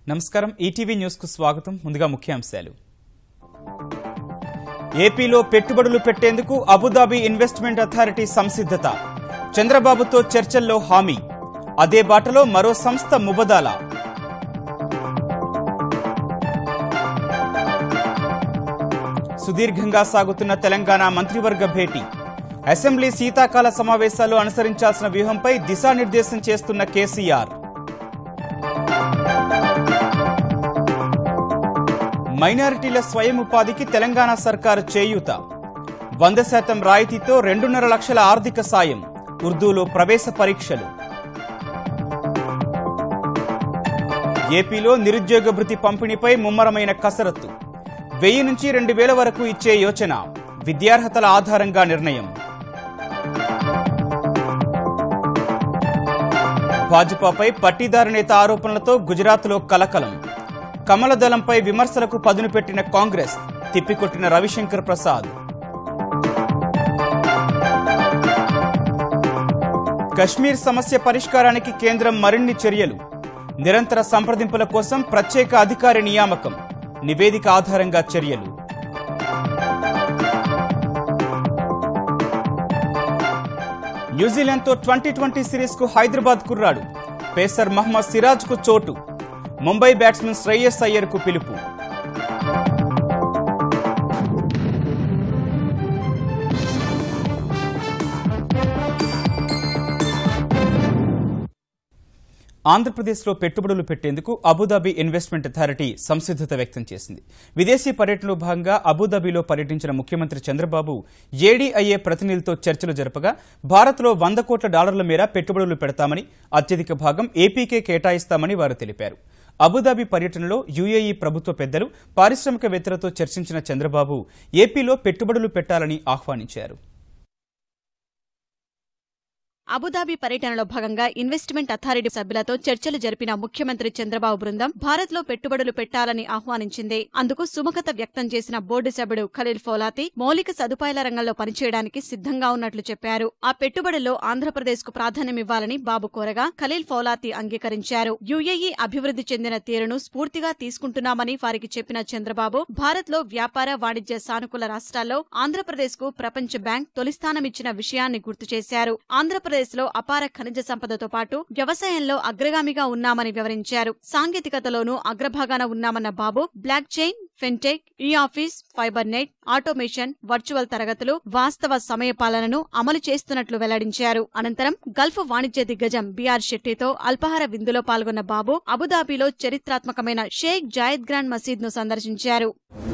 నమస్కారం ETV news కు స్వాగతం ముందుగా ముఖ్యాంశాలు ఏపీలో పెట్టుబడులు పెట్టేందుకు అబుదాబి ఇన్వెస్ట్మెంట్ అథారిటీ సంసిద్ధత చంద్రబాబుతో చర్చల్లో హామీ అదే బాటలో మరో సంస్థ ముబదాల సుదీర్ఘంగా సాగుతున్న తెలంగాణ మంత్రివర్గ భేటీ అసెంబ్లీ శీతాకాల సమావేశాలు అనుసరించాల్సిన వ్యూహంపై దిశానిర్దేశం చేస్తున్న కేసీఆర్ మైనారిటీల స్వయం ఉపాధికి తెలంగాణ సర్కారు చేయూత వంద శాతం రాయితీతో రెండున్నర లక్షల ఆర్థిక సాయం ఉర్దూలో ప్రవేశ పరీక్షలు ఏపీలో నిరుద్యోగ భృతి పంపిణీపై ముమ్మరమైన కసరత్తు వెయ్యి నుంచి రెండు వేల వరకు ఇచ్చే యోచన విద్యార్హతల ఆధారంగా నిర్ణయం భాజపాపై పట్టీదారు నేత ఆరోపణలతో గుజరాత్లో కలకలం కమల దళంపై విమర్శలకు పదును పెట్టిన కాంగ్రెస్ తిప్పికొట్టిన రవిశంకర్ ప్రసాద్ కశ్మీర్ సమస్య పరిష్కారానికి కేంద్రం మరిన్ని చర్యలు నిరంతర సంప్రదింపుల కోసం ప్రత్యేక అధికారి నియామకం నివేదిక ఆధారంగా చర్యలు న్యూజిలాండ్తో ట్వంటీ ట్వంటీ సిరీస్ కు హైదరాబాద్ కుర్రాడు పేసర్ మహమ్మద్ సిరాజ్ కు చోటు ముంబై బ్యాట్స్మెన్ శ్రేయస్ అయ్యర్ కు పిలుపు ఆంధ్రప్రదేశ్లో పెట్టుబడులు పెట్టేందుకు అబుదాబి ఇన్వెస్ట్మెంట్ అథారిటీ సంసిద్ధత వ్యక్తం చేసింది విదేశీ పర్యటనలో భాగంగా అబుదాబిలో పర్యటించిన ముఖ్యమంత్రి చంద్రబాబు ఏడీఐఏ ప్రతినిధులతో చర్చలు జరపగా భారత్లో వంద కోట్ల డాలర్ల మేర పెట్టుబడులు పెడతామని అత్యధిక భాగం ఏపీకే కేటాయిస్తామని వారు తెలిపారు అబుదాబి పర్యటనలో యుఏఈ ప్రభుత్వ పెద్దలు పారిశ్రామికవేత్తలతో చర్చించిన చంద్రబాబు ఏపీలో పెట్టుబడులు పెట్టాలని ఆహ్వానించారు అబుదాబి పర్యటనలో భాగంగా ఇన్వెస్ట్మెంట్ అథారిటీ సభ్యులతో చర్చలు జరిపిన ముఖ్యమంత్రి చంద్రబాబు బృందం భారత్ లో పెట్టుబడులు పెట్టాలని ఆహ్వానించింది అందుకు సుముఖత వ్యక్తం చేసిన బోర్డు సభ్యుడు ఖలీల్ ఫౌలాతి మౌలిక సదుపాయాల రంగంలో పనిచేయడానికి సిద్ధంగా ఉన్నట్లు చెప్పారు ఆ పెట్టుబడుల్లో ఆంధ్రప్రదేశ్ కు ప్రాధాన్యమివ్వాలని బాబు కోరగా ఖలీల్ ఫౌలాతి అంగీకరించారు యుఏఈ అభివృద్ధి చెందిన తీరును స్ఫూర్తిగా తీసుకుంటున్నామని వారికి చెప్పిన చంద్రబాబు భారత్ లో వ్యాపార వాణిజ్య సానుకూల రాష్ట్రాల్లో ఆంధ్రప్రదేశ్ కు ప్రపంచ బ్యాంక్ తొలిస్థానమిచ్చిన విషయాన్ని గుర్తు చేశారు ఆంధ్రప్రదేశ్ లో అపార ఖనిజ సంపదతో పాటు వ్యవసాయంలో అగ్రగామిగా ఉన్నామని వివరించారు సాంకేతికతలోనూ అగ్రభాగాన ఉన్నామన్న Babu block chain fintech e office fibre net automation virtual తరగతులు వాస్తవ సమయ పాలనను అమలు చేస్తున్నట్లు వెల్లడించారు అనంతరం గల్ఫ్ వాణిజ్య దిగ్గజం బీఆర్ షెట్టితో అల్పాహార విందులో పాల్గొన్న బాబు అబుదాబిలో చరిత్రాత్మకమైన షేక్ జాయద్ గ్రాండ్ మసీద్ ను సందర్శించారు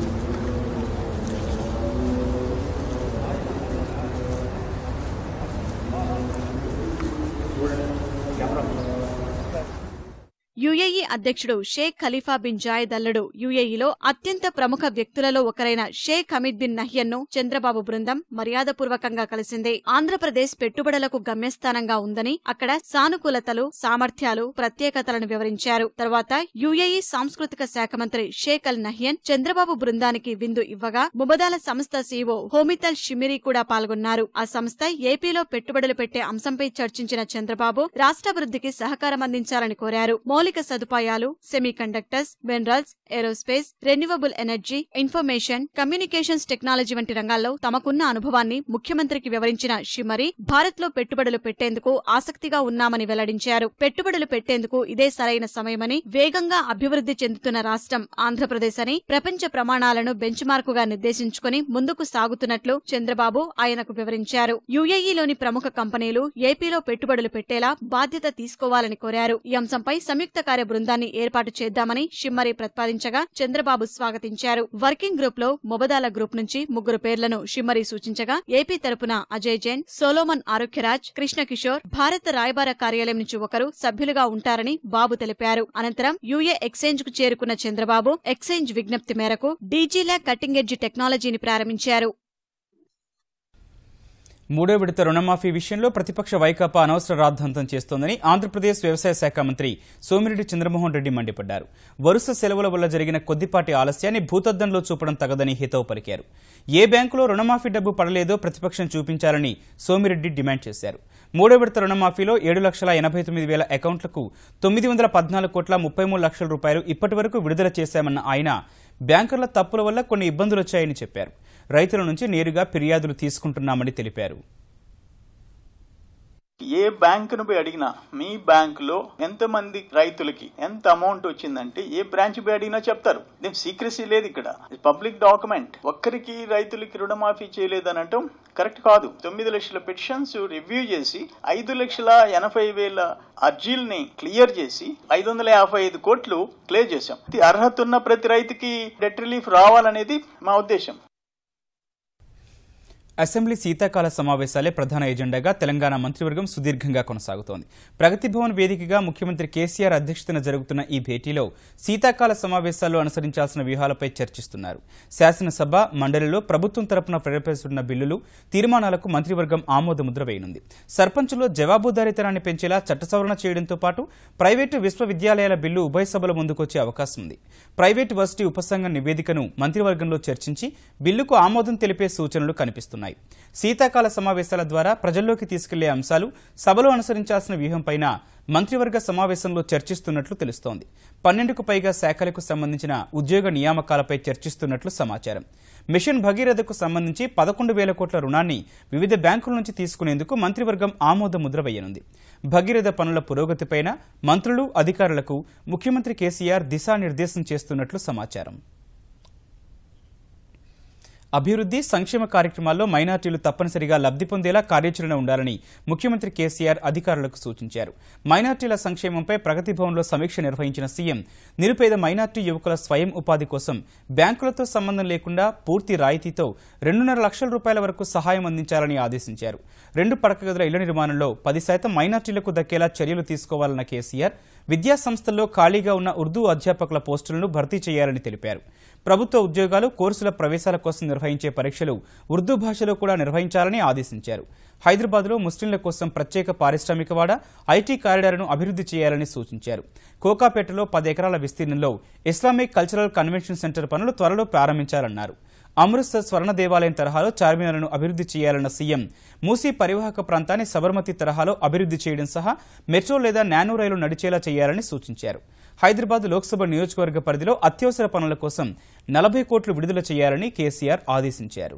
యుఏఈ అధ్యక్షుడు షేక్ ఖలీఫా బిన్ జాయద్ అల్లుడు యుఏఈలో అత్యంత ప్రముఖ వ్యక్తులలో ఒకరైన షేక్ హమీద్ బిన్ నహ్యన్ ను చంద్రబాబు బృందం మర్యాదపూర్వకంగా కలిసింది ఆంధ్రప్రదేశ్ పెట్టుబడులకు గమ్యస్థానంగా ఉందని అక్కడ సానుకూలతలు సామర్థ్యాలు ప్రత్యేకతలను వివరించారు తర్వాత యుఏఈ సాంస్కృతిక శాఖ మంత్రి షేక్ అల్ నహ్యన్ చంద్రబాబు బృందానికి విందు ఇవ్వగా ముబదాల సంస్థ సీఓ హోమితల్ షిమిరి కూడా పాల్గొన్నారు ఆ సంస్థ ఏపీలో పెట్టుబడులు పెట్టే అంశంపై చర్చించిన చంద్రబాబు రాష్ట్రాభివృద్ధికి సహకారం అందించాలని కోరారు మౌలిక సదుపాయాలు semiconductors minerals aerospace renewable energy information communications technology వంటి రంగాల్లో తమకున్న అనుభవాన్ని ముఖ్యమంత్రికి వివరించిన షిమరి భారత్ లో పెట్టుబడులు పెట్టేందుకు ఆసక్తిగా ఉన్నామని వెల్లడించారు పెట్టుబడులు పెట్టేందుకు ఇదే సరైన సమయమని వేగంగా అభివృద్ధి చెందుతున్న రాష్ట్రం ఆంధ్రప్రదేశ్ అని ప్రపంచ ప్రమాణాలను బెంచ్ మార్కుగా నిర్దేశించుకుని ముందుకు సాగుతున్నట్లు చంద్రబాబు ఆయనకు వివరించారు యుఏఈలోని ప్రముఖ కంపెనీలు ఏపీలో పెట్టుబడులు పెట్టేలా బాధ్యత తీసుకోవాలని కోరారు ఈ అంశంపై సంయుక్త కార్య బృందాన్ని ఏర్పాటు చేద్దామని షిమ్మరి ప్రతిపాదించగా చంద్రబాబు స్వాగతించారు వర్కింగ్ గ్రూప్ లో మొబదాల గ్రూప్ నుంచి ముగ్గురు పేర్లను షిమ్మరి సూచించగా ఏపీ తరపున అజయ్ జైన్ సోలోమన్ ఆరోగ్యరాజ్ కృష్ణ కిషోర్ భారత రాయబార కార్యాలయం నుంచి ఒకరు సభ్యులుగా ఉంటారని బాబు తెలిపారు అనంతరం యుఏ ఎక్స్చేంజ్ కు చేరుకున్న చంద్రబాబు ఎక్స్చేంజ్ విజ్ఞప్తి మేరకు డీజీలా కటింగ్ ఎడ్జ్ టెక్నాలజీని ప్రారంభించారు మూడో విడత రుణమాఫీ విషయంలో ప్రతిపక్ష వైకాపా అనవసర రాద్ధాంతం చేస్తోందని ఆంధ్రప్రదేశ్ వ్యవసాయ శాఖ మంత్రి సోమిరెడ్డి చంద్రమోహన్ రెడ్డి మండిపడ్డారు వరుస సెలవుల వల్ల జరిగిన కొద్దిపాటి ఆలస్యాన్ని భూతద్దంలో చూపడం తగదని హితవు పలికారు ఏ బ్యాంకులో రుణమాఫీ డబ్బు పడలేదో ప్రతిపక్షం చూపించాలని సోమిరెడ్డి డిమాండ్ చేశారు మూడో విడత రుణమాఫీలో ఏడు లక్షల ఎనభై తొమ్మిది వేల అకౌంట్లకు తొమ్మిది వందల పద్నాలుగు కోట్ల ముప్పై మూడు లక్షల రూపాయలు ఇప్పటి వరకు విడుదల చేశామన్న ఆయన బ్యాంకర్ల తప్పుల వల్ల కొన్ని ఇబ్బందులు వచ్చాయని చెప్పారు రైతుల నుంచి నేరుగా ఫిర్యాదులు తీసుకుంటున్నామని తెలిపారు ఏ బ్యాంకును పోయి అడిగినా మీ బ్యాంకులో ఎంతమంది రైతులకి ఎంత అమౌంట్ వచ్చిందంటే ఏ బ్రాంచ్ పోయి అడిగినా చెప్తారు దీని సీక్రసీ లేదు ఇక్కడ పబ్లిక్ డాక్యుమెంట్ ఒక్కరికి రైతులకి రుణమాఫీ చేయలేదని అంటాం కరెక్ట్ కాదు తొమ్మిది లక్షల పిటిషన్స్ రివ్యూ చేసి ఐదు లక్షల ఎనభై వేల అర్జీల్ని క్లియర్ చేసి ఐదు వందల యాభై ఐదు కోట్లు క్లియర్ చేశాం ఇది అర్హత ఉన్న ప్రతి రైతుకి డెట్ రిలీఫ్ రావాలనేది మా ఉద్దేశం అసెంబ్లీ శీతాకాల సమావేశాలే ప్రధాన ఎజెండాగా తెలంగాణ మంత్రివర్గం సుదీర్ఘంగా కొనసాగుతోంది ప్రగతి భవన్ వేదికగా ముఖ్యమంత్రి కేసీఆర్ అధ్యక్షతన జరుగుతున్న ఈ భేటీలో శీతాకాల సమావేశాల్లో అనుసరించాల్సిన వ్యూహాలపై చర్చిస్తున్నారు శాసనసభ మండలిలో ప్రభుత్వం తరపున ప్రవేశపెడుతున్న బిల్లులు తీర్మానాలకు మంత్రివర్గం ఆమోదముద్ర వేయనుంది సర్పంచులో జవాబుదారీతనాన్ని పెంచేలా చట్ట సవరణ చేయడంతో పాటు ప్రైవేటు విశ్వవిద్యాలయాల బిల్లు ఉభయ సభల ముందుకొచ్చే అవకాశం ఉంది ప్రైవేటు వర్సిటీ ఉపసంఘం నివేదికను మంత్రివర్గంలో చర్చించి బిల్లుకు ఆమోదం తెలిపే సూచనలు కనిపిస్తున్నాయి శీతాకాల సమావేశాల ద్వారా ప్రజల్లోకి తీసుకెళ్లే అంశాలు సభలో అనుసరించాల్సిన వ్యూహంపైన మంత్రివర్గ సమావేశంలో చర్చిస్తున్నట్లు తెలుస్తోంది పన్నెండుకు పైగా శాఖలకు సంబంధించిన ఉద్యోగ నియామకాలపై చర్చిస్తున్నట్లు సమాచారం మిషన్ భగీరథకు సంబంధించి పదకొండు వేల కోట్ల రుణాన్ని వివిధ బ్యాంకుల నుంచి తీసుకునేందుకు మంత్రివర్గం ఆమోద ముద్ర వేయనుంది భగీరథ పనుల పురోగతిపైన మంత్రులు అధికారులకు ముఖ్యమంత్రి కేసీఆర్ దిశానిర్దేశం చేస్తున్నట్లు సమాచారం అభివృద్ధి సంక్షేమ కార్యక్రమాల్లో మైనార్టీలు తప్పనిసరిగా లబ్ధి పొందేలా కార్యాచరణ ఉండాలని ముఖ్యమంత్రి కేసీఆర్ అధికారులకు సూచించారు మైనార్టీల సంక్షేమంపై ప్రగతి భవన్లో సమీక్ష నిర్వహించిన సీఎం నిరుపేద మైనార్టీ యువకుల స్వయం ఉపాధి కోసం బ్యాంకులతో సంబంధం లేకుండా పూర్తి రాయితీతో రెండున్నర లక్షల రూపాయల వరకు సహాయం అందించాలని ఆదేశించారు రెండు పడక గదుల ఇళ్ల నిర్మాణంలో పది శాతం మైనార్టీలకు దక్కేలా చర్యలు తీసుకోవాలన్న కేసీఆర్ విద్యా సంస్థల్లో ఖాళీగా ఉన్న ఉర్దూ అధ్యాపకుల పోస్టులను భర్తీ చేయాలని తెలిపారు ప్రభుత్వ ఉద్యోగాలు కోర్సుల ప్రవేశాల కోసం నిర్వహించే పరీక్షలు ఉర్దూ భాషలో కూడా నిర్వహించాలని ఆదేశించారు హైదరాబాద్లో ముస్లింల కోసం ప్రత్యేక పారిశ్రామికవాడ ఐటీ కారిడార్ను అభివృద్ధి చేయాలని సూచించారు కోకాపేటలో పది ఎకరాల విస్తీర్ణంలో ఇస్లామిక్ కల్చరల్ కన్వెన్షన్ సెంటర్ పనులు త్వరలో ప్రారంభించాలన్నారు అమృత్సర్ స్వర్ణ దేవాలయం తరహాలో చార్మినార్ను అభివృద్ధి చేయాలన్న సీఎం మూసీ పరివాహక ప్రాంతాన్ని సబర్మతి తరహాలో అభివృద్ధి చేయడం సహా మెట్రో లేదా నానో రైలు నడిచేలా చేయాలని సూచించారు హైదరాబాద్ లోక్సభ నియోజకవర్గ పరిధిలో అత్యవసర పనుల కోసం నలభై కోట్లు విడుదల చేయాలని కేసీఆర్ ఆదేశించారు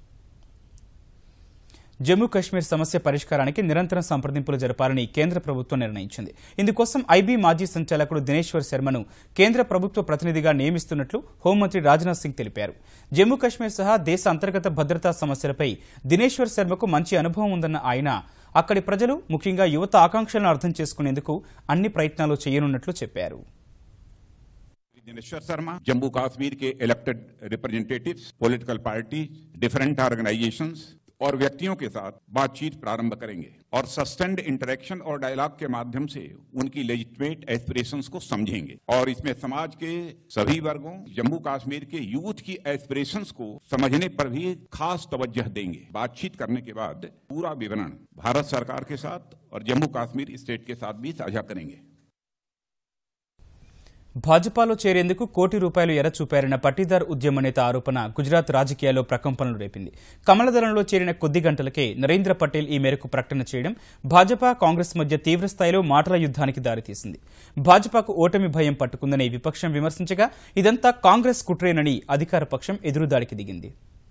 జమ్మూ కశ్మీర్ సమస్య పరిష్కారానికి నిరంతరం సంప్రదింపులు జరపాలని కేంద్ర ప్రభుత్వం నిర్ణయించింది ఇందుకోసం ఐబీ మాజీ సంచాలకుడు దినేశ్వర్ శర్మను కేంద్ర ప్రభుత్వ ప్రతినిధిగా నియమిస్తున్నట్లు హోంమంత్రి రాజ్నాథ్ సింగ్ తెలిపారు జమ్మూ కశ్మీర్ సహా దేశ అంతర్గత భద్రతా సమస్యలపై దినేశ్వర్ శర్మకు మంచి అనుభవం ఉందన్న ఆయన అక్కడి ప్రజలు ముఖ్యంగా యువత ఆకాంక్షలను అర్థం చేసుకునేందుకు అన్ని ప్రయత్నాలు చేయనున్నట్లు చెప్పారు दिनेश्वर शर्मा जम्मू कश्मीर के elected representatives political party different organisations और व्यक्तियों के साथ बातचीत प्रारंभ करेंगे और सस्टेंड इंटरेक्शन और डायलॉग के माध्यम से उनकी लेजिटमेट एस्पिरेशंस को समझेंगे और इसमें समाज के सभी वर्गों जम्मू कश्मीर के यूथ की एस्पिरेशंस को समझने पर भी खास तवज्जो देंगे बातचीत करने के बाद पूरा विवरण भारत सरकार के साथ और जम्मू कश्मीर स्टेट के साथ भी साझा करेंगे భాజపాలో చేరేందుకు కోటి రూపాయలు ఎర చూపారన్న పట్టీదార్ ఉద్యమ నేత ఆరోపణ గుజరాత్ రాజకీయాల్లో ప్రకంపనలు రేపింది కమలదళంలో చేరిన కొద్ది గంటలకే నరేంద్ర పటేల్ ఈ మేరకు ప్రకటన చేయడం భాజపా కాంగ్రెస్ మధ్య తీవ్రస్థాయిలో మాటల యుద్ధానికి దారితీసింది భాజపాకు ఓటమి భయం పట్టుకుందని విపక్షం విమర్శించగా ఇదంతా కాంగ్రెస్ కుట్రేనని అధికార పక్షం ఎదురుదాడికి దిగింది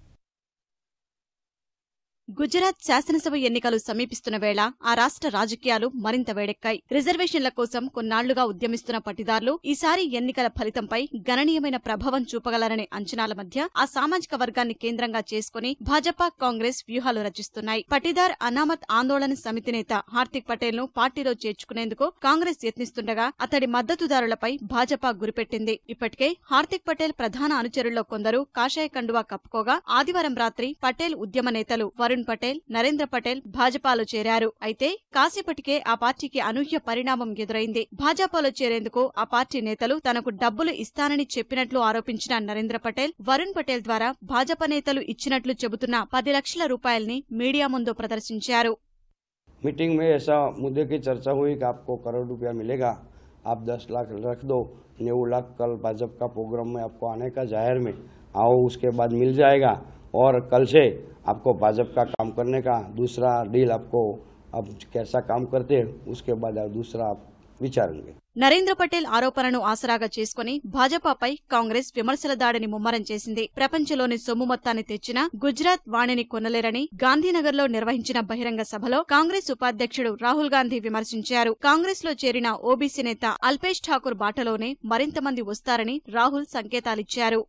గుజరాత్ శాసనసభ ఎన్నికలు సమీపిస్తున్న వేళ ఆ రాష్ట్ర రాజకీయాలు మరింత వేడెక్కాయి రిజర్వేషన్ల కోసం కొన్నాళ్లుగా ఉద్యమిస్తున్న పట్టిదారులు ఈసారి ఎన్నికల ఫలితంపై గణనీయమైన ప్రభావం చూపగలరనే అంచనాల మధ్య ఆ సామాజిక వర్గాన్ని కేంద్రంగా చేసుకుని భాజపా కాంగ్రెస్ వ్యూహాలు రచిస్తున్నాయి పట్టిదార్ అనామత్ ఆందోళన సమితి నేత హార్దిక్ పటేల్ ను పార్టీలో చేర్చుకునేందుకు కాంగ్రెస్ యత్నిస్తుండగా అతడి మద్దతుదారులపై భాజపా గురిపెట్టింది ఇప్పటికే హార్దిక్ పటేల్ ప్రధాన అనుచరుల్లో కొందరు కాషాయ కండువా కప్పుకోగా ఆదివారం రాత్రి పటేల్ ఉద్యమ నేతలు వరుణ్ వరుణ్ పటేల్ నరేంద్ర పటేల్ భాజపాలో చేరారు అయితే కాసేపటికే ఆ పార్టీకి అనూహ్య పరిణామం ఎదురైంది భాజపాలో చేరేందుకు ఆ పార్టీ నేతలు తనకు డబ్బులు ఇస్తానని చెప్పినట్లు ఆరోపించిన నరేంద్ర పటేల్ వరుణ్ పటేల్ ద్వారా భాజపా నేతలు ఇచ్చినట్లు చెబుతున్న పది లక్షల రూపాయల్ని మీడియా ముందు ప్రదర్శించారు मीटिंग में ऐसा मुद्दे की चर्चा हुई कि आपको करोड़ रुपया मिलेगा आप दस लाख रख दो नेऊ लाख कल भाजपा का प्रोग्राम में आपको आने का जाहिर में आओ उसके बाद मिल जाएगा और कल से आपको भाजपा का काम करने का दूसरा डील आपको अब कैसा काम करते हैं उसके बाद आप दूसरा आप विचारेंगे నరేంద్ర పటేల్ ఆరోపణను ఆసరాగా చేసుకుని భాజపాపై కాంగ్రెస్ విమర్శల దాడిని ముమ్మరం చేసింది ప్రపంచంలోని సొమ్ము మొత్తాన్ని తెచ్చినా గుజరాత్ వాణిని కొనలేరని గాంధీనగర్లో నిర్వహించిన బహిరంగ సభలో కాంగ్రెస్ ఉపాధ్యక్షుడు రాహుల్ గాంధీ విమర్శించారు కాంగ్రెస్ లో చేరిన ఓబీసీ నేత అల్పేష్ ఠాకూర్ బాటలోనే మరింత మంది వస్తారని రాహుల్ సంకేతాలిచ్చారు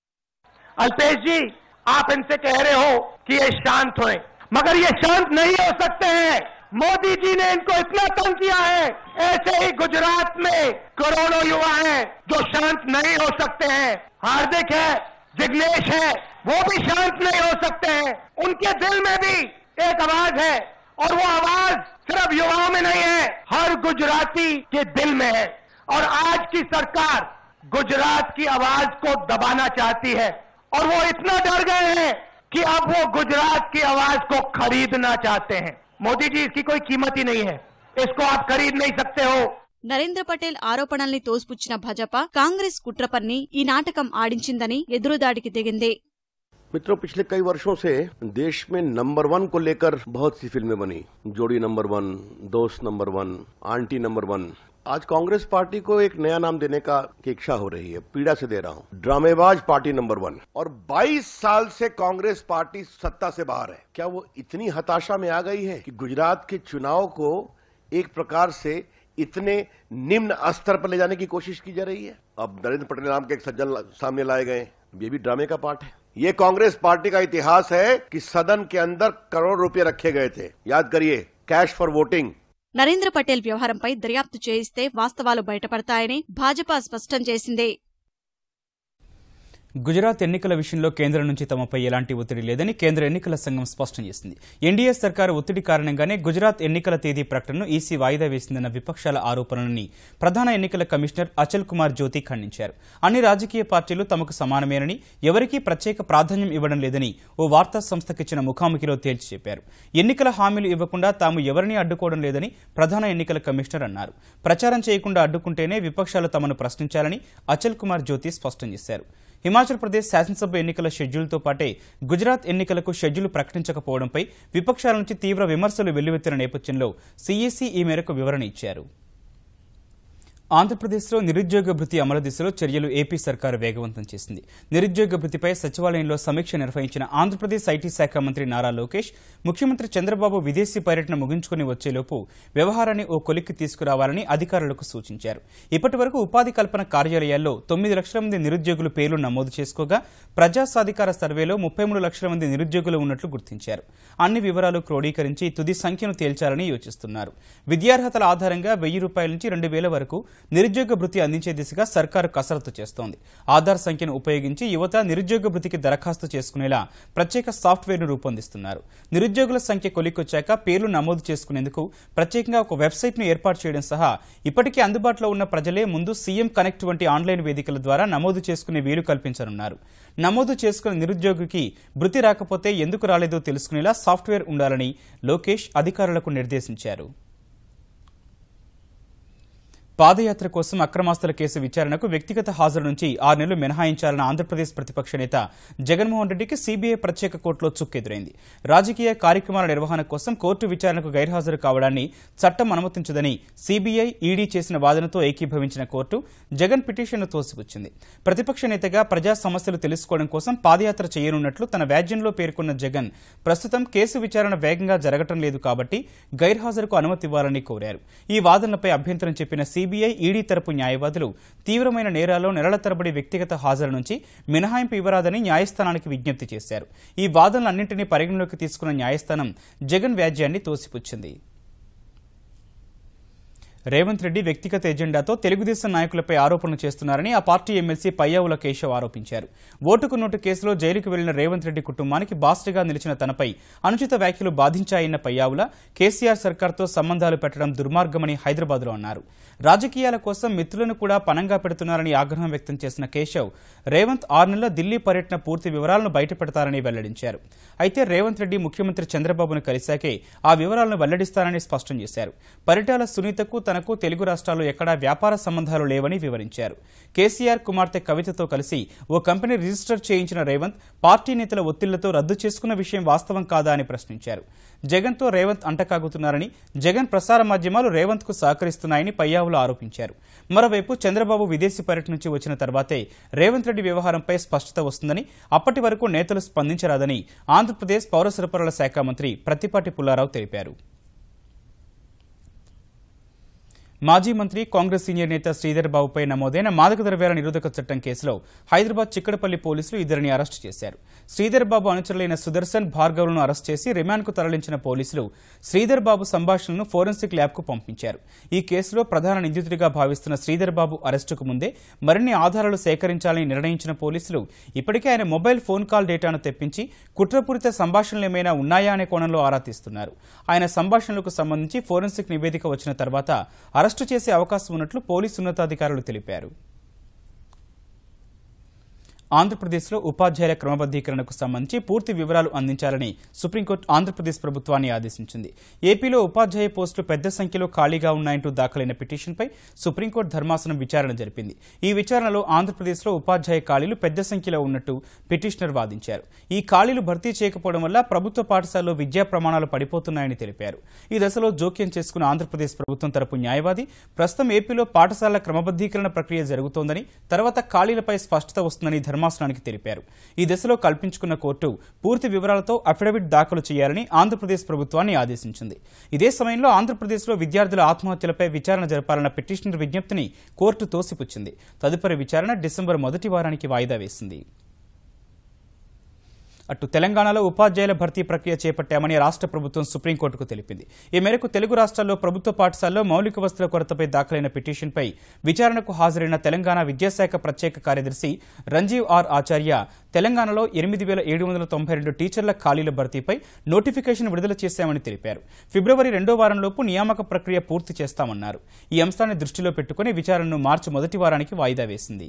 अल्पेश जी आप इनसे कह रहे हो कि ये शांत होए मगर ये शांत नहीं हो सकते हैं मोदी जी ने इनको इतना तंग किया है ऐसे ही गुजरात में करोड़ों युवा हैं जो शांत नहीं हो सकते हैं हार्दिक है जिग्नेश है वो भी शांत नहीं हो सकते हैं उनके दिल में भी एक आवाज है और वो आवाज सिर्फ युवाओं में नहीं है हर गुजराती के दिल में है और आज की सरकार गुजरात की आवाज को दबाना चाहती है और वो इतना डर गए हैं कि अब वो गुजरात की आवाज को खरीदना चाहते हैं मोदी जी इसकी कोई कीमत ही नहीं है इसको आप खरीद नहीं सकते हो నరేంద్ర పటేల్ ఆరోపణల్ని తోసిపుచ్చిన భాజపా కాంగ్రెస్ కుట్రపన్ని ఈ నాటకం ఆడించిందని ఎదురుదాడికి దిగింది मित्रों पिछले कई वर्षों से देश में नंबर वन को लेकर बहुत सी फिल्में बनी जोड़ी नंबर वन दोस्त number one aunty number one आज कांग्रेस पार्टी को एक नया नाम देने का की इच्छा हो रही है पीड़ा से दे रहा हूं ड्रामेबाज पार्टी नंबर वन और 22 साल से कांग्रेस पार्टी सत्ता से बाहर है क्या वो इतनी हताशा में आ गई है कि गुजरात के चुनाव को एक प्रकार से इतने निम्न स्तर पर ले जाने की कोशिश की जा रही है अब नरेंद्र पटेल नाम के एक सज्जन सामने लाए गए ये भी ड्रामे का पार्ट है ये कांग्रेस पार्टी का इतिहास है कि सदन के अंदर करोड़ रुपए रखे गए थे याद करिए cash for voting Narendra Patel వ్యవహారంపై దర్యాప్తు చేయిస్తే వాస్తవాలు బయటపడతాయని భాజపా స్పష్టం చేసింది గుజరాత్ ఎన్నికల విషయంలో కేంద్రం నుంచి తమపై ఎలాంటి ఒత్తిడి లేదని కేంద్ర ఎన్నికల సంఘం స్పష్టం చేసింది ఎన్డీఏ సర్కారు ఒత్తిడి కారణంగానే గుజరాత్ ఎన్నికల తేదీ ప్రకటనను ఈసీ వాయిదా వేసిందన్న విపక్షాల ఆరోపణలని ప్రధాన ఎన్నికల కమిషనర్ అచల్ కుమార్ జ్యోతి ఖండించారు అన్ని రాజకీయ పార్టీలు తమకు సమానమేనని ఎవరికీ ప్రత్యేక ప్రాధాన్యం ఇవ్వడం లేదని ఓ వార్తా సంస్థకిచ్చిన ముఖాముఖిలో తేల్చి చెప్పారు ఎన్నికల హామీలు ఇవ్వకుండా తాము ఎవరినీ అడ్డుకోవడం లేదని ప్రధాన ఎన్నికల కమిషనర్ అన్నారు ప్రచారం చేయకుండా అడ్డుకుంటేనే విపక్షాలు తమను ప్రశ్నించాలని అచల్ కుమార్ జ్యోతి స్పష్టం చేశారు హిమాచల్ ప్రదేశ్ శాసనసభ ఎన్నికల షెడ్యూల్తో పాటే గుజరాత్ ఎన్నికలకు షెడ్యూల్ ప్రకటించకపోవడంపై విపక్షాల నుంచి తీవ్ర విమర్శలు వెల్లువెత్తిన నేపథ్యంలో సీఈసీ ఈ మేరకు వివరణ ఇచ్చారు ఆంధ్రప్రదేశ్లో నిరుద్యోగ భృతి అమలు దిశలో చర్యలు ఏపీ సర్కారు వేగవంతం చేసింది నిరుద్యోగ భృతిపై సచివాలయంలో సమీక్ష నిర్వహించిన ఆంధ్రప్రదేశ్ ఐటీ శాఖ మంత్రి నారా లోకేష్ ముఖ్యమంత్రి చంద్రబాబు విదేశీ పర్యటన ముగించుకుని వచ్చేలోపు వ్యవహారాన్ని ఓ కొలిక్కి తీసుకురావాలని అధికారులకు సూచించారు ఇప్పటి వరకు ఉపాధి కల్పన కార్యాలయాల్లో తొమ్మిది లక్షల మంది నిరుద్యోగులు పేర్లు నమోదు చేసుకోగా ప్రజా సాధికార సర్వేలో ముప్పై మూడు లక్షల మంది నిరుద్యోగులు ఉన్నట్లు గుర్తించారు అన్ని వివరాలు క్రోడీకరించి తుది సంఖ్యను తేల్చాలని యోచిస్తున్నారు విద్యార్హతల ఆధారంగా వెయ్యి రూపాయల నుంచి రెండు వేల వరకు నిరుద్యోగ భృతి అందించే దిశగా సర్కారు కసరత్తు చేస్తోంది ఆధార్ సంఖ్యను ఉపయోగించి యువత నిరుద్యోగ భృతికి దరఖాస్తు చేసుకునేలా ప్రత్యేక సాఫ్ట్వేర్ను రూపొందిస్తున్నారు నిరుద్యోగుల సంఖ్య కొలిక్కొచ్చాక పేర్లు నమోదు చేసుకునేందుకు ప్రత్యేకంగా ఒక వెబ్సైట్ను ఏర్పాటు చేయడం సహా ఇప్పటికే అందుబాటులో ఉన్న ప్రజలే ముందు సీఎం కనెక్ట్ వంటి ఆన్లైన్ వేదికల ద్వారా నమోదు చేసుకునే వీలు కల్పించనున్నారు నమోదు చేసుకున్న నిరుద్యోగికి భృతి రాకపోతే ఎందుకు రాలేదో తెలుసుకునేలా సాఫ్ట్వేర్ ఉండాలని లోకేష్ అధికారులకు నిర్దేశించారు పాదయాత్ర కోసం అక్రమాస్తుల కేసు విచారణకు వ్యక్తిగత హాజరు నుంచి ఆరు నెలలు మినహాయించాలన్న ఆంధ్రప్రదేశ్ ప్రతిపక్ష నేత జగన్మోహన్ రెడ్డికి సీబీఐ ప్రత్యేక కోర్టులో చుక్కెదురైంది రాజకీయ కార్యక్రమాల నిర్వహణ కోసం కోర్టు విచారణకు గైర్హాజరు కావడాన్ని చట్టం అనుమతించదని సీబీఐ ఈడీ చేసిన వాదనతో ఏకీభవించిన కోర్టు జగన్ పిటిషన్ను తోసిపుచ్చింది ప్రతిపక్ష నేతగా ప్రజా సమస్యలు తెలుసుకోవడం కోసం పాదయాత్ర చేయనున్నట్లు తన వ్యాజ్యంలో పేర్కొన్న జగన్ ప్రస్తుతం కేసు విచారణ వేగంగా జరగటం లేదు కాబట్టి గైర్హాజరుకు అనుమతి ఇవ్వాలని కోరారు ఈ వాదనలపై అభ్యంతరం చెప్పిన సీబీఐ ఈడీ తరపు న్యాయవాదులు తీవ్రమైన నేరాల్లో నెలల తరబడి వ్యక్తిగత హాజరు నుంచి మినహాయింపు ఇవ్వరాదని న్యాయస్థానానికి విజ్ఞప్తి చేశారు ఈ వాదనలన్నింటినీ పరిగణలోకి తీసుకున్న న్యాయస్థానం జగన్ వ్యాజ్యాన్ని తోసిపుచ్చింది రేవంత్ రెడ్డి వ్యక్తిగత ఎజెండాతో తెలుగుదేశం నాయకులపై ఆరోపణలు చేస్తున్నారని ఆ పార్టీ ఎమ్మెల్సీ పయ్యావుల కేశవ్ ఆరోపించారు ఓటుకు నోటు కేసులో జైలుకు వెళ్లిన రేవంత్ రెడ్డి కుటుంబానికి బాస్టర్గా నిలిచిన తనపై అనుచిత వ్యాఖ్యలు బాధించాయన్న పయ్యావుల కేసీఆర్ సర్కార్తో సంబంధాలు పెట్టడం దుర్మార్గమని హైదరాబాద్లో అన్నారు రాజకీయాల కోసం మిత్రులను కూడా పనంగా పెడుతున్నారని ఆగ్రహం వ్యక్తం చేసిన కేశవ్ రేవంత్ ఆరు నెలల ఢిల్లీ పర్యటన పూర్తి వివరాలను బయటపెడతారని వెల్లడించారు అయితే రేవంత్ రెడ్డి ముఖ్యమంత్రి చంద్రబాబును కలిశాకే ఆ వివరాలను వెల్లడిస్తారని స్పష్టం చేశారు పరిటాల సునీతకు తనకు తెలుగు రాష్ట్రాల్లో ఎక్కడా వ్యాపార సంబంధాలు లేవని వివరించారు కేసీఆర్ కుమార్తె కవితతో కలిసి ఓ కంపెనీ రిజిస్టర్ చేయించిన రేవంత్ పార్టీ నేతల ఒత్తిళ్లతో రద్దు చేసుకున్న విషయం వాస్తవం కాదా అని ప్రశ్నించారు జగన్తో రేవంత్ అంటకాగుతున్నారని జగన్ ప్రసార మాధ్యమాలు రేవంత్ కు సహకరిస్తున్నాయని పయ్యావులు ఆరోపించారు మరోవైపు చంద్రబాబు విదేశీ పర్యటన నుంచి వచ్చిన తర్వాతే రేవంత్ రెడ్డి వ్యవహారంపై స్పష్టత వస్తుందని అప్పటి వరకు నేతలు స్పందించరాదని ఆంధ్రప్రదేశ్ పౌర సరఫరాల శాఖ మంత్రి ప్రత్తిపాటి పుల్లారావు తెలిపారు మాజీ మంత్రి కాంగ్రెస్ సీనియర్ నేత శ్రీధర్ బాబుపై నమోదైన మాదక ద్రవ్యాల నిరోధక చట్టం కేసులో హైదరాబాద్ చిక్కడపల్లి పోలీసులు ఇద్దరిని అరెస్టు చేశారు శ్రీధర్ బాబు అనుచరులైన సుదర్శన్ భార్గవ్లను అరెస్ట్ చేసి రిమాండ్కు తరలించిన పోలీసులు శ్రీధర్ బాబు సంభాషణను ఫోరెన్సిక్ ల్యాబ్కు పంపించారు ఈ కేసులో ప్రధాన నిందితుడిగా భావిస్తున్న శ్రీధర్ బాబు అరెస్టుకు ముందే మరిన్ని ఆధారాలు సేకరించాలని నిర్ణయించిన పోలీసులు ఇప్పటికే ఆయన మొబైల్ ఫోన్ కాల్ డేటాను తెప్పించి కుట్రపూరిత సంభాషణలు ఏమైనా ఉన్నాయా అనే కోణంలో ఆరా తీస్తున్నారు ఆయన సంభాషణలకు సంబంధించి ఫోరెన్సిక్ నివేదిక వచ్చిన తర్వాత అరెస్టు చేసే అవకాశం ఉన్నట్లు పోలీసు ఉన్నతాధికారులు తెలిపారు ఆంధ్రప్రదేశ్లో ఉపాధ్యాయుల క్రమబద్దీకరణకు సంబంధించి పూర్తి వివరాలు అందించాలని సుప్రీంకోర్టు ఆంధ్రప్రదేశ్ ప్రభుత్వాన్ని ఆదేశించింది ఏపీలో ఉపాధ్యాయ పోస్టులు పెద్ద సంఖ్యలో ఖాళీగా ఉన్నాయంటూ దాఖలైన పిటిషన్పై సుప్రీంకోర్టు ధర్మాసనం విచారణ జరిపింది ఈ విచారణలో ఆంధ్రప్రదేశ్లో ఉపాధ్యాయ ఖాళీలు పెద్ద సంఖ్యలో ఉన్నట్టు పిటిషనర్ వాదించారు ఈ ఖాళీలు భర్తీ చేయకపోవడం వల్ల ప్రభుత్వ పాఠశాలలో విద్యా ప్రమాణాలు పడిపోతున్నాయని తెలిపారు ఈ దశలో జోక్యం చేసుకున్న ఆంధ్రప్రదేశ్ ప్రభుత్వం తరపు న్యాయవాది ప్రస్తుతం ఏపీలో పాఠశాలల క్రమబద్దీకరణ ప్రక్రియ జరుగుతోందని తర్వాత ఖాళీలపై స్పష్టత వస్తుందని ధర్మాసనానికి తెలిపారు ఈ దశలో కల్పించుకున్న కోర్టు పూర్తి వివరాలతో అఫిడవిట్ దాఖలు చేయాలని ఆంధ్రప్రదేశ్ ప్రభుత్వాన్ని ఆదేశించింది ఇదే సమయంలో ఆంధ్రప్రదేశ్లో విద్యార్థుల ఆత్మహత్యలపై విచారణ జరపాలన్న పిటిషనర్ విజ్ఞప్తిని కోర్టు తోసిపుచ్చింది తదుపరి విచారణ డిసెంబర్ మొదటి వారానికి వాయిదా వేసింది అటు తెలంగాణలో ఉపాధ్యాయుల భర్తీ ప్రక్రియ చేపట్టామని రాష్ట్ర ప్రభుత్వం సుప్రీంకోర్టుకు తెలిపింది ఈ మేరకు తెలుగు రాష్ట్రాల్లో ప్రభుత్వ పాఠశాలలో మౌలిక వసతుల కొరతపై దాఖలైన పిటిషన్పై విచారణకు హాజరైన తెలంగాణ విద్యాశాఖ ప్రత్యేక కార్యదర్శి రంజీవ్ ఆర్ ఆచార్య తెలంగాణలో ఎనిమిది వేల ఏడు వందల తొంభై రెండు టీచర్ల ఖాళీల భర్తీపై నోటిఫికేషన్ విడుదల చేశామని తెలిపారు ఫిబ్రవరి రెండో వారంలోపు నియామక ప్రక్రియ పూర్తి చేస్తామన్నారు ఈ అంశాన్ని దృష్టిలో పెట్టుకుని విచారణను మార్చి మొదటి వారానికి వాయిదా వేసింది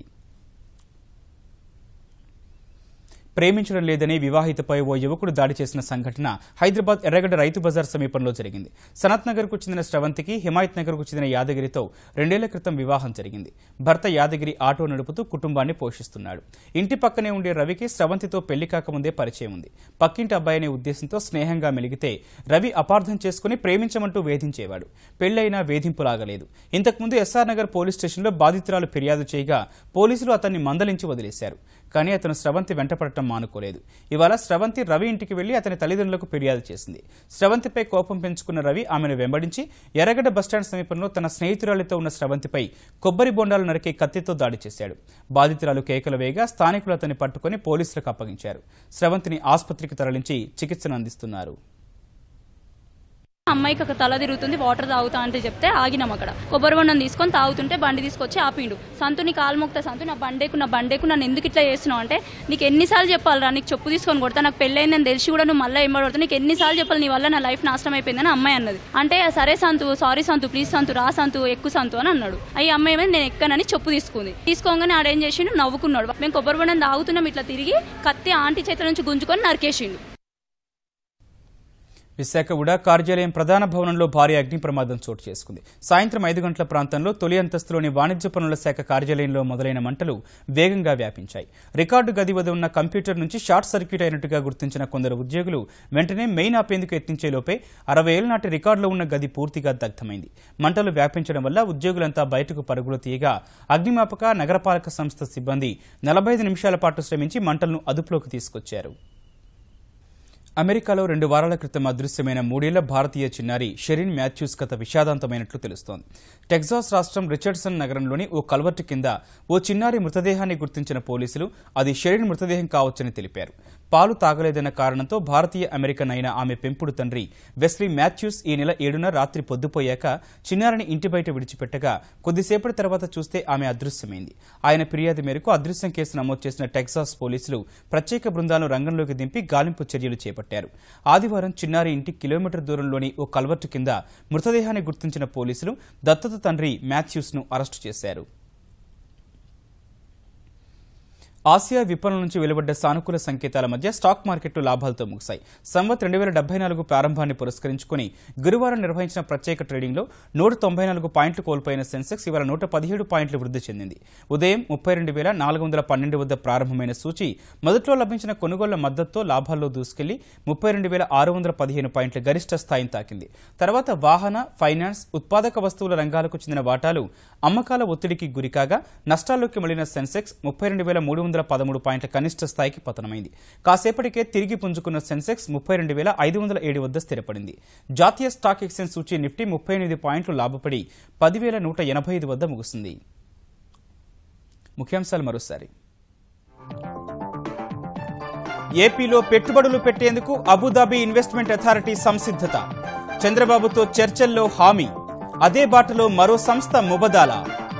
ప్రేమించడం లేదని వివాహితపై ఓ యువకుడు దాడి చేసిన సంఘటన హైదరాబాద్ ఎర్రగడ్డ రైతు బజార్ సమీపంలో జరిగింది సనత్ నగర్కు చెందిన శ్రవంతికి హిమాయత్ నగర్కు చెందిన యాదగిరితో రెండేళ్ల క్రితం వివాహం జరిగింది భర్త యాదగిరి ఆటో నడుపుతూ కుటుంబాన్ని పోషిస్తున్నాడు ఇంటి పక్కనే ఉండే రవికి స్రవంతితో పెళ్లి కాకముందే పరిచయం ఉంది పక్కింటి అబ్బాయి అనే ఉద్దేశంతో స్నేహంగా మెలిగితే రవి అపార్థం చేసుకుని ప్రేమించమంటూ వేధించేవాడు పెళ్లైనా వేధింపులాగలేదు ఇంతకుముందు ఎస్ఆర్ నగర్ పోలీస్ స్టేషన్లో బాధితురాలు ఫిర్యాదు చేయగా పోలీసులు అతన్ని మందలించి వదిలేశారు కానీ అతను స్రవంతి వెంటపడటం మానుకోలేదు ఇవాళ స్రవంతి రవి ఇంటికి వెళ్లి అతని తల్లిదండ్రులకు ఫిర్యాదు చేసింది స్రవంతిపై కోపం పెంచుకున్న రవి ఆమెను వెంబడించి ఎర్రగడ్డ బస్టాండ్ సమీపంలో తన స్నేహితురాలితో ఉన్న స్రవంతిపై కొబ్బరి బొండాలు నరికే కత్తితో దాడి చేశాడు బాధితురాలు కేకలు వేయగా స్థానికులు అతన్ని పట్టుకుని పోలీసులకు అప్పగించారు స్రవంతిని ఆసుపత్రికి తరలించి చికిత్సను అందిస్తున్నారు అమ్మాయికి ఒక తల తిరుగుతుంది వాటర్ తాగుతా అంటే చెప్తే ఆగినాం అక్కడ కొబ్బరి బొండం తీసుకొని తాగుతుంటే బండి తీసుకొచ్చి ఆపిండు సంతు నీ కాలు మొక్తా సంతు నా బండేకు నా బండేకు నన్ను ఎందుకు ఇట్లా చేస్తున్నావు అంటే నీకు ఎన్నిసార్లు చెప్పాలిరా నీకు చెప్పు తీసుకొని కొడతా నాకు పెళ్ళైందని తెలిసి కూడా నువ్వు మళ్ళీ ఏం పడతా నీకు ఎన్నిసార్లు చెప్పాలి నీ వల్ల నా లైఫ్ నాశనం అయిపోయిందని అమ్మాయి అన్నది అంటే సరే సంతు సారీ సంతు ప్లీజ్ సంతు రా సంతు ఎక్కువ సంతు అని అన్నాడు అయ్యి అమ్మాయి ఏమైంది నేను ఎక్కనని చెప్పు తీసుకుంది తీసుకోగానే ఆడేం చేసిండు నవ్వుకున్నాడు మేము కొబ్బరి బొండం తాగుతున్నాం ఇట్లా తిరిగి కత్తి ఆంటీ చేతుల నుంచి గుంజుకొని నరికేసిండు విశాఖ ఉడా కార్యాలయం ప్రధాన భవనంలో భారీ అగ్ని ప్రమాదం చోటు చేసుకుంది సాయంత్రం ఐదు గంటల ప్రాంతంలో తొలి అంతస్తులోని వాణిజ్య పనుల శాఖ కార్యాలయంలో మొదలైన మంటలు వేగంగా వ్యాపించాయి రికార్డు గది వద్ద ఉన్న కంప్యూటర్ నుంచి షార్ట్ సర్క్యూట్ అయినట్టుగా గుర్తించిన కొందరు ఉద్యోగులు వెంటనే మెయిన్ ఆపేందుకు యత్నించే లోపే అరవై ఏళ్ల నాటి రికార్డులో ఉన్న గది పూర్తిగా దగ్ధమైంది మంటలు వ్యాపించడం వల్ల ఉద్యోగులంతా బయటకు పరుగులు తీయగా అగ్నిమాపక నగరపాలక సంస్థ సిబ్బంది నలభై ఐదు నిమిషాల పాటు శ్రమించి మంటలను అదుపులోకి తీసుకొచ్చారు అమెరికాలో రెండు వారాల క్రితం అదృశ్యమైన మూడేళ్ల భారతీయ చిన్నారి షెరిన్ మాథ్యూస్ కథ విషాదాంతమైనట్లు తెలుస్తోంది టెక్సాస్ రాష్ట్రం రిచర్డ్సన్ నగరంలోని ఓ కల్వర్టు కింద ఓ చిన్నారి మృతదేహాన్ని గుర్తించిన పోలీసులు అది షెరిన్ మృతదేహం కావచ్చని తెలిపారు పాలు తాగలేదన్న కారణంతో భారతీయ అమెరికన్ అయిన ఆమె పెంపుడు తండ్రి వెస్లీ మాథ్యూస్ ఈ నెల ఏడున రాత్రి పొద్దుపోయాక చిన్నారిని ఇంటి బయట విడిచిపెట్టగా కొద్దిసేపటి తర్వాత చూస్తే ఆమె అదృశ్యమైంది ఆయన ఫిర్యాదు మేరకు అదృశ్యం కేసు నమోదు చేసిన టెక్సాస్ పోలీసులు ప్రత్యేక బృందాలను రంగంలోకి దింపి గాలింపు చర్యలు చేపట్టారు ఆదివారం చిన్నారి ఇంటి కిలోమీటర్ దూరంలోని ఓ కల్వర్టు కింద మృతదేహాన్ని గుర్తించిన పోలీసులు దత్తత తండ్రి మాథ్యూస్ ను అరెస్టు చేశారు ఆసియా విపణుల నుంచి వెలువడ్డ సానుకూల సంకేతాల మధ్య స్టాక్ మార్కెట్లు లాభాలతో ముగిశాయి సంవత్ రెండు వేల డెబ్బై నాలుగు ప్రారంభాన్ని పురస్కరించుకుని గురువారం నిర్వహించిన ప్రత్యేక ట్రేడింగ్లో నూట తొంభై నాలుగు పాయింట్లు కోల్పోయిన సెన్సెక్స్ ఇవాళ నూట పదిహేడు పాయింట్లు వృద్ధి చెందింది ఉదయం ముప్పై రెండు వేల నాలుగు వందల పన్నెండు వద్ద ప్రారంభమైన సూచి మొదట్లో లభించిన కొనుగోళ్ల మద్దతుతో లాభాల్లో దూసుకెళ్లి ముప్పై రెండు వేల ఆరు వందల పదిహేను పాయింట్ల గరిష్ట స్థాయిని తాకింది తర్వాత వాహన ఫైనాన్స్ ఉత్పాదక వస్తువుల రంగాలకు చెందిన వాటాలు అమ్మకాల ఒత్తిడికి గురికాగా నష్టాల్లోకి మళ్లిన సెన్సెక్స్ ముప్పై రెండు వేల మూడు వందల పదమూడు పాయింట్ల కనిష్ట స్థాయికి పతనమైంది కాసేపటికే తిరిగి పుంజుకున్న సెన్సెక్స్ ముప్పై రెండు వేల ఐదు వందల ఏడు వద్ద స్థిరపడింది జాతీయ స్టాక్ ఎక్స్చేంజ్ సూచీ నిఫ్టీ ముప్పై ఎనిమిది పాయింట్లు లాభపడి పదివేల నూట ఎనభై ఐదు వద్ద ముగిసింది ముఖ్యాంశాలు మరోసారి ఏపీలో పెట్టుబడులు పెట్టేందుకు అబుదాబి ఇన్వెస్ట్మెంట్ అథారిటీ సంసిద్ధత చంద్రబాబుతో చర్చల్లో హామీ అదే బాటలో మరో సంస్థ ముబదాలా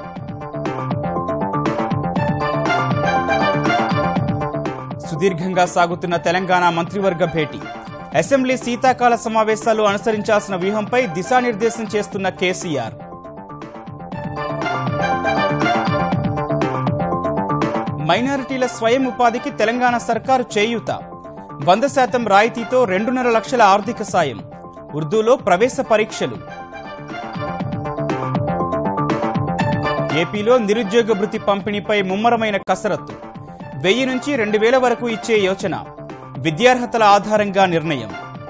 సుదీర్ఘంగా సాగుతున్న తెలంగాణ మంత్రివర్గ భేటీ అసెంబ్లీ శీతాకాల సమావేశాలు అనుసరించాల్సిన వ్యూహంపై దిశానిర్దేశం చేస్తున్న కేసీఆర్ మైనారిటీల స్వయం ఉపాధికి తెలంగాణ సర్కారు చేయూత వంద శాతం రాయితీతో రెండున్నర లక్షల ఆర్థిక సాయం ఉర్దూలో ప్రవేశ పరీక్షలు ఏపీలో నిరుద్యోగ భృతి పంపిణీపై ముమ్మరమైన కసరత్తు వెయ్యి నుంచి రెండు వేల వరకు ఇచ్చే యోచన విద్యార్హతల ఆధారంగా నిర్ణయం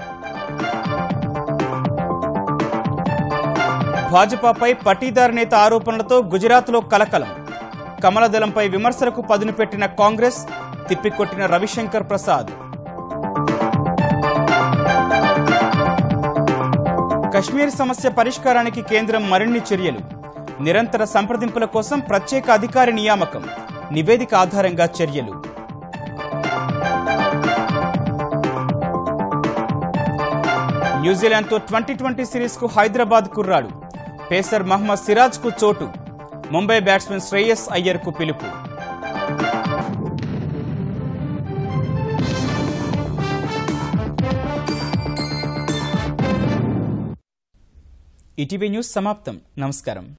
భాజపాపై పటీదార్ నేత ఆరోపణలతో గుజరాత్లో కలకలం కమలదళంపై విమర్శలకు పదును పెట్టిన కాంగ్రెస్ తిప్పికొట్టిన రవిశంకర్ ప్రసాద్ కశ్మీర్ సమస్య పరిష్కారానికి కేంద్రం మరిన్ని చర్యలు నిరంతర సంప్రదింపుల కోసం ప్రత్యేక అధికారి నియామకం నివేదిక ఆధారంగా చర్యలు న్యూజిలాండ్తో ట్వంటీ ట్వంటీ సిరీస్కు హైదరాబాద్ కుర్రాడు పేసర్ మహమ్మద్ సిరాజ్కు చోటు ముంబై బ్యాట్స్మెన్ శ్రేయస్ అయ్యర్కు పిలుపు ఈటీవీ న్యూస్ సమాప్తం నమస్కారం